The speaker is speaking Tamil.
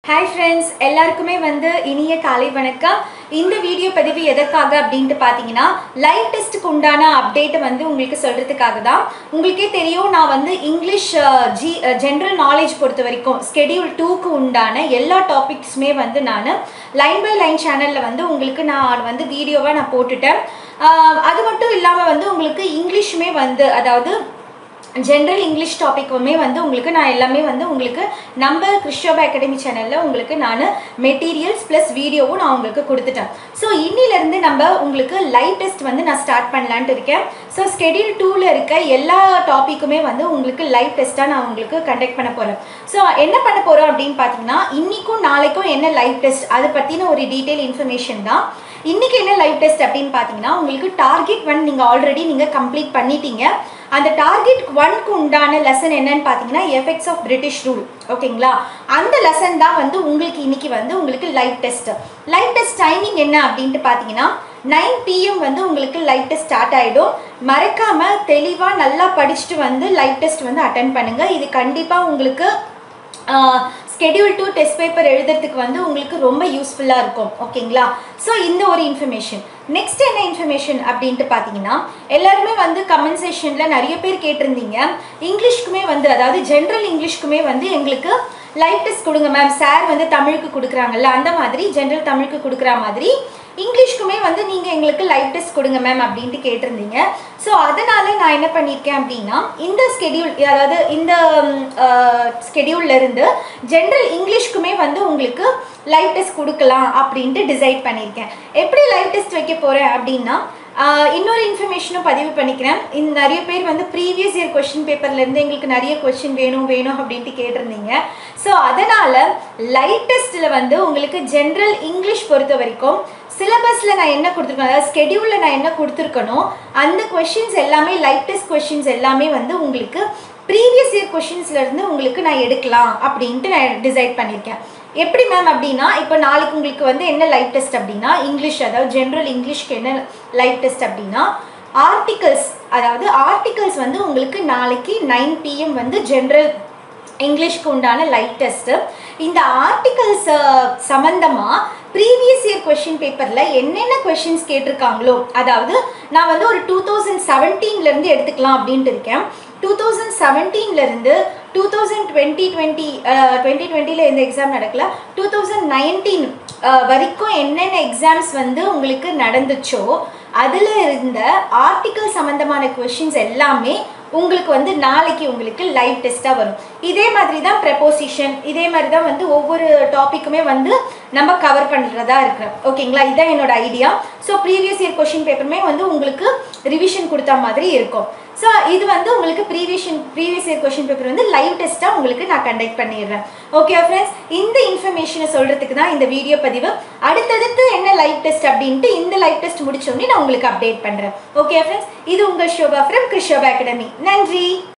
ஹாய் ஃப்ரெண்ட்ஸ் எல்லாருக்குமே வந்து இனிய காலை வணக்கம் இந்த வீடியோ பதிவு எதற்காக அப்படின்ட்டு பார்த்தீங்கன்னா லைவ் டெஸ்ட்டுக்கு உண்டான அப்டேட்டை வந்து உங்களுக்கு சொல்கிறதுக்காக தான் உங்களுக்கே தெரியும் நான் வந்து இங்கிலீஷ் ஜி ஜென்ரல் நாலேஜ் பொறுத்த வரைக்கும் ஸ்கெடியூல் டூக்கு உண்டான எல்லா டாபிக்ஸுமே வந்து நான் லைன் பை லைன் சேனலில் வந்து உங்களுக்கு நான் வந்து வீடியோவாக நான் போட்டுட்டேன் ஆஹ் அது மட்டும் இல்லாமல் வந்து உங்களுக்கு இங்கிலீஷுமே வந்து அதாவது ஜென்ரல் இங்கிலீஷ் டாப்பிக்குமே வந்து உங்களுக்கு நான் எல்லாமே வந்து உங்களுக்கு நம்ம கிறிஸ்டோபா அகாடமி சேனலில் உங்களுக்கு நான் மெட்டீரியல்ஸ் ப்ளஸ் வீடியோவும் நான் உங்களுக்கு கொடுத்துட்டேன் ஸோ இன்னிலேருந்து நம்ம உங்களுக்கு லைவ் டெஸ்ட் வந்து நான் ஸ்டார்ட் பண்ணலான்ட்டு இருக்கேன் ஸோ ஸ்கெடியூல் டூவில் இருக்க எல்லா டாப்பிக்குமே வந்து உங்களுக்கு லைவ் டெஸ்ட்டாக நான் உங்களுக்கு கண்டக்ட் பண்ண போகிறேன் ஸோ என்ன பண்ண போகிறோம் அப்படின்னு பார்த்தீங்கன்னா இன்றைக்கும் நாளைக்கும் என்ன லைவ் டெஸ்ட் அதை பற்றின ஒரு டீட்டெயில் இன்ஃபர்மேஷன் தான் இன்றைக்கி என்ன லைவ் டெஸ்ட் அப்படின்னு பார்த்தீங்கன்னா உங்களுக்கு டார்கெட் ஒன் நீங்கள் ஆல்ரெடி நீங்கள் கம்ப்ளீட் பண்ணிட்டீங்க அந்த டார்கெட் ஒன்க்கு உண்டான லெசன் என்னன்னு பார்த்தீங்கன்னா எஃபெக்ட்ஸ் ஆஃப் பிரிட்டிஷ் ரூல் ஓகேங்களா அந்த லெசன் தான் வந்து உங்களுக்கு இன்னைக்கு வந்து உங்களுக்கு live test live test timing என்ன அப்படின்ட்டு பார்த்தீங்கன்னா நைன் பிஎம் வந்து உங்களுக்கு லைவ் டெஸ்ட் ஸ்டார்ட் ஆகிடும் மறக்காமல் தெளிவாக நல்லா படிச்சுட்டு வந்து லைவ் டெஸ்ட் வந்து அட்டன் பண்ணுங்கள் இது கண்டிப்பாக உங்களுக்கு ஸ்கெடியூல் டூ டெஸ்ட் பேப்பர் எழுதுறதுக்கு வந்து உங்களுக்கு ரொம்ப யூஸ்ஃபுல்லாக இருக்கும் ஓகேங்களா ஸோ இந்த ஒரு இன்ஃபர்மேஷன் நெக்ஸ்ட் என்ன இன்ஃபர்மேஷன் அப்படின்ட்டு பார்த்தீங்கன்னா எல்லாருமே வந்து கமெண்ட் செஷனில் நிறைய பேர் கேட்டிருந்தீங்க இங்கிலீஷ்க்குமே வந்து அதாவது ஜென்ரல் இங்கிலீஷ்க்குமே வந்து எங்களுக்கு லைவ் டெஸ்ட் கொடுங்க மேம் சார் வந்து தமிழுக்கு கொடுக்குறாங்கல்ல அந்த மாதிரி ஜென்ரல் தமிழுக்கு கொடுக்குற மாதிரி இங்கிலீஷ்க்குமே வந்து நீங்கள் எங்களுக்கு லைவ் டெஸ்ட் கொடுங்க மேம் அப்படின்ட்டு கேட்டிருந்தீங்க ஸோ அதனால நான் என்ன பண்ணியிருக்கேன் அப்படின்னா இந்த ஸ்கெடியூல் அதாவது இந்த ஸ்கெடியூல்ல இருந்து ஜென்ரல் இங்கிலீஷ்க்குமே வந்து உங்களுக்கு லைவ் டெஸ்ட் கொடுக்கலாம் அப்படின்ட்டு டிசைட் பண்ணியிருக்கேன் எப்படி லைவ் டெஸ்ட் வைக்க போகிறேன் அப்படின்னா இன்னொரு இன்ஃபர்மேஷனும் பதிவு பண்ணிக்கிறேன் இந்த நிறைய பேர் வந்து ப்ரீவியஸ் இயர் கொஷின் பேப்பர்லேருந்து எங்களுக்கு நிறைய கொஷின் வேணும் வேணும் அப்படின்ட்டு கேட்டிருந்தீங்க ஸோ அதனால் லைவ் டெஸ்ட்டில் வந்து உங்களுக்கு ஜென்ரல் இங்கிலீஷ் பொறுத்த வரைக்கும் சிலபஸில் நான் என்ன கொடுத்துருக்கேன் அதாவது ஸ்கெடியூலில் நான் என்ன கொடுத்துருக்கனோ அந்த கொஷின்ஸ் எல்லாமே லைவ் டெஸ்ட் கொஷின்ஸ் எல்லாமே வந்து உங்களுக்கு ப்ரீவியஸ் இயர் கொஷின்ஸ்லேருந்து உங்களுக்கு நான் எடுக்கலாம் அப்படின்ட்டு நான் டிசைட் பண்ணியிருக்கேன் எப்படி மேம் அப்படின்னா இப்போ நாளைக்கு உங்களுக்கு வந்து என்ன லைவ் டெஸ்ட் அப்படின்னா இங்கிலீஷ் அதாவது ஜென்ரல் இங்கிலீஷ்க்கு என்ன லைவ் டெஸ்ட் அப்படின்னா ஆர்டிகல்ஸ் அதாவது ஆர்டிகல்ஸ் வந்து உங்களுக்கு நாளைக்கு நைன் பிஎம் வந்து ஜென்ரல் இங்கிலீஷ்க்கு உண்டான லைவ் டெஸ்ட்டு இந்த ஆர்டிகல்ஸ் சம்மந்தமாக ப்ரீவியஸ் இயர் கொஷின் பேப்பரில் என்னென்ன கொஷின்ஸ் கேட்டிருக்காங்களோ அதாவது நான் வந்து ஒரு டூ தௌசண்ட் செவன்டீன்லேருந்து எடுத்துக்கலாம் அப்படின்ட்டு இருக்கேன் டூ தௌசண்ட் செவன்டீன்லேருந்து two thousand twenty twenty twenty டுவெண்ட்டியில் எந்த எக்ஸாம் நடக்கல டூ தௌசண்ட் நைன்டீன் வரைக்கும் என்னென்ன எக்ஸாம்ஸ் வந்து உங்களுக்கு நடந்துச்சோ அதில் இருந்த ஆர்டிக்கல் சம்மந்தமான கொஷின்ஸ் எல்லாமே உங்களுக்கு வந்து நாளைக்கு உங்களுக்கு லைவ் டெஸ்ட்டாக வரும் இதே மாதிரி தான் ப்ரெப்போசிஷன் இதே மாதிரி தான் வந்து ஒவ்வொரு டாப்பிக்குமே வந்து நம்ம கவர் பண்ணுறதா இருக்கிறோம் ஓகேங்களா இதுதான் என்னோட idea so previous year question பேப்பருமே வந்து உங்களுக்கு ரிவிஷன் கொடுத்த மாதிரி இருக்கும் ஸோ இது வந்து உங்களுக்கு ப்ரீவியஷன் ப்ரீவியஸ் இயர் கொஷின் பேப்பர் வந்து லைவ் டெஸ்ட்டாக உங்களுக்கு நான் கண்டக்ட் பண்ணிடுறேன் ஓகே ஃப்ரெண்ட்ஸ் இந்த இன்ஃபர்மேஷனை சொல்கிறதுக்கு தான் இந்த வீடியோ பதிவு அடுத்தடுத்து என்ன லைவ் டெஸ்ட் அப்படின்ட்டு இந்த லைவ் டெஸ்ட் முடிச்சோடனே நான் உங்களுக்கு அப்டேட் பண்ணுறேன் ஓகே ஃப்ரெண்ட்ஸ் இது உங்கள் ஷோபா ஃப்ரம் கிருஷோபா அகாடமி நன்றி